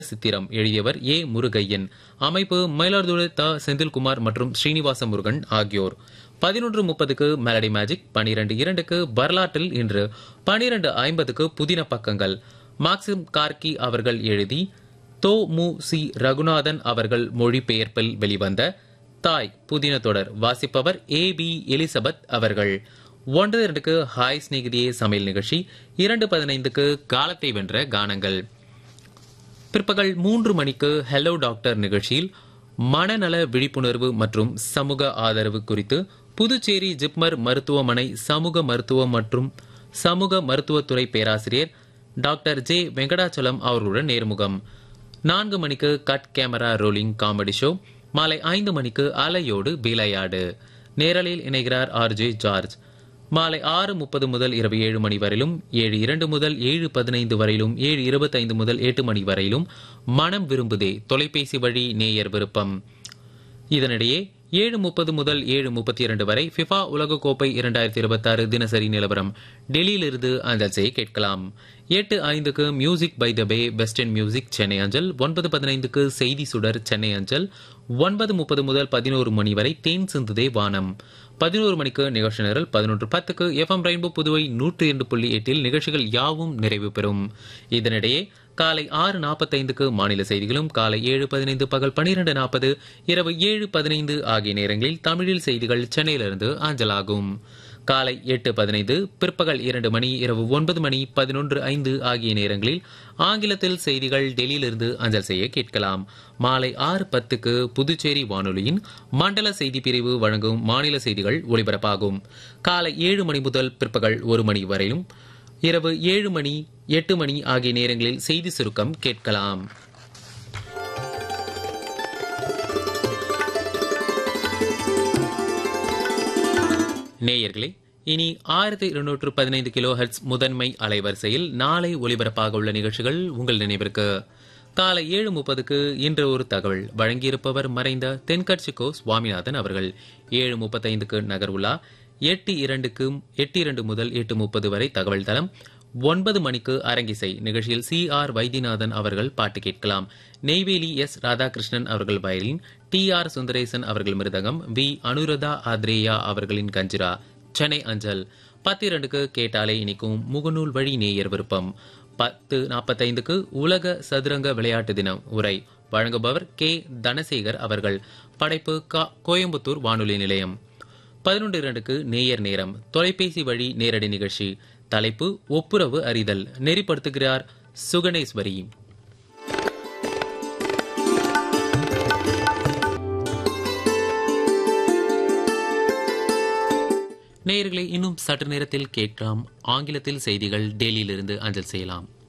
சித்திரம் எழுதியவர் ஏ முருகையன் அமைப்பு மயிலாடுதுறை த செந்தில்குமார் மற்றும் ஸ்ரீனிவாச முருகன் ஆகியோர் பதினொன்று முப்பதுக்கு மெலடி மேஜிக் பனிரெண்டு இரண்டுக்கு வரலாற்றில் இன்று பனிரெண்டு ஐம்பதுக்கு புதின பக்கங்கள் மாக்சிம் கார்கி அவர்கள் எழுதி தோ மு சி ரகுநாதன் அவர்கள் மொழிபெயர்ப்பில் வெளிவந்த தாய் புதின தொடர் வாசிப்பவர் ஏ பி எலிசபெத் அவர்கள் ஒன்று இரண்டுக்கு ஹாய் ஸ்நேகிதியே சமையல் நிகழ்ச்சி இரண்டு பதினைந்துக்கு காலத்தை வென்ற கானங்கள் பிற்பகல் மூன்று மணிக்கு ஹலோ டாக்டர் நிகழ்ச்சியில் மனநல விழிப்புணர்வு மற்றும் சமூக ஆதரவு குறித்து புதுச்சேரி ஜிப்மர் மருத்துவமனை சமூக மருத்துவம் மற்றும் சமூக மருத்துவத்துறை பேராசிரியர் டாக்டர் ஜே வெங்கடாச்சலம் அவர்களுடன் நேர்முகம் நான்கு மணிக்கு cut camera rolling comedy show மாலை ஐந்து மணிக்கு அலையோடு விளையாடு நேரலில் இணைகிறார் ஆர் ஜே ஜார்ஜ் மாலை ஆறு முப்பது முதல் இரவு ஏழு மணி வரையிலும் ஏழு இரண்டு முதல் ஏழு பதினைந்து வரையிலும் ஏழு இருபத்தைந்து முதல் எட்டு மணி வரையிலும் மனம் விரும்புதே தொலைபேசி வழி நேயர் விருப்பம் இதனிடையே ஏழு முப்பது முதல் ஏழு முப்பத்தி இரண்டு வரை ஃபிஃபா உலகக்கோப்பை இரண்டாயிரத்தி இருபத்தாறு தினசரி நிலவரம் டெல்லியிலிருந்து அஞ்சல் செய்ய கேட்கலாம் எட்டு ஐந்துக்கு music by the bay western music Chennai அஞ்சல் ஒன்பது பதினைந்துக்கு செய்தி சுடர் சென்னை அஞ்சல் ஒன்பது முப்பது முதல் பதினோரு மணி வரை தேன் சிந்துதே வானம் பதினோரு மணிக்கு நிகழ்ச்சி நிரல் பதினொன்று பத்துக்கு எஃப்எம் ரெயின்போ புதுவை நூற்றி இரண்டு புள்ளி எட்டில் நிகழ்ச்சிகள் யாவும் நிறைவு பெறும் இதனிடையே காலை ஆறு நாற்பத்தைந்துக்கு மாநில செய்திகளும் காலை ஏழு பதினைந்து பகல் பனிரெண்டு நாற்பது இரவு ஏழு பதினைந்து ஆகிய நேரங்களில் தமிழில் செய்திகள் சென்னையிலிருந்து ஆஞ்சலாகும் காலை எட்டு பதினைந்து பிற்பகல் இரண்டு மணி இரவு ஒன்பது மணி பதினொன்று ஐந்து ஆகிய நேரங்களில் ஆங்கிலத்தில் செய்திகள் டெல்லியிலிருந்து அஞ்சல் செய்ய கேட்கலாம் மாலை ஆறு பத்துக்கு புதுச்சேரி வானொலியின் மண்டல செய்தி பிரிவு வழங்கும் மாநில செய்திகள் ஒலிபரப்பாகும் காலை ஏழு மணி முதல் பிற்பகல் ஒரு மணி வரையிலும் இரவு ஏழு மணி எட்டு மணி ஆகிய நேரங்களில் செய்தி சுருக்கம் கேட்கலாம் நேயர்களே இனி ஆயிரத்தி இருநூற்று பதினைந்து கிலோ ஹெர்ட்ஸ் முதன்மை அலைவரிசையில் நாளை ஒலிபரப்பாக உள்ள நிகழ்ச்சிகள் உங்கள் நினைவிற்கு காலை ஏழு முப்பதுக்கு இன்று ஒரு தகவல் வழங்கியிருப்பவர் மறைந்த தென்கட்சிக்கோ சுவாமிநாதன் அவர்கள் ஏழு முப்பத்தைந்துக்கு நகர்வுலா எட்டு இரண்டுக்கு எட்டு இரண்டு முதல் எட்டு முப்பது வரை தகவல் தளம் ஒன்பது மணிக்கு அரங்கிசை நிகழ்ச்சியில் சி ஆர் வைத்தியநாதன் அவர்கள் பாட்டு கேட்கலாம் நெய்வேலி எஸ் ராதாகிருஷ்ணன் அவர்கள் வயலின் டி ஆர் சுந்தரேசன் அவர்கள் மிருதகம் வி அனுரதா ஆத்ரேயா அவர்களின் கஞ்சிரா சென்னை அஞ்சல் பத்து இரண்டுக்கு கேட்டாலே இனிக்கும் முகநூல் வழி நேயர் விருப்பம் பத்து நாற்பத்தைந்துக்கு உலக சதுரங்க விளையாட்டு தினம் உரை வழங்குபவர் கே தனசேகர் அவர்கள் படைப்பு கோயம்புத்தூர் வானொலி நிலையம் பதினொன்று இரண்டுக்கு நேயர் நேரம் தொலைபேசி வழி நேரடி நிகழ்ச்சி தலைப்பு ஒப்புரவு அறிதல் நெறிப்படுத்துகிறார் சுகணேஸ்வரி நேயர்களை இன்னும் சற்று நேரத்தில் கேட்கலாம் ஆங்கிலத்தில் செய்திகள் டெல்லியிலிருந்து அஞ்சல் செய்யலாம்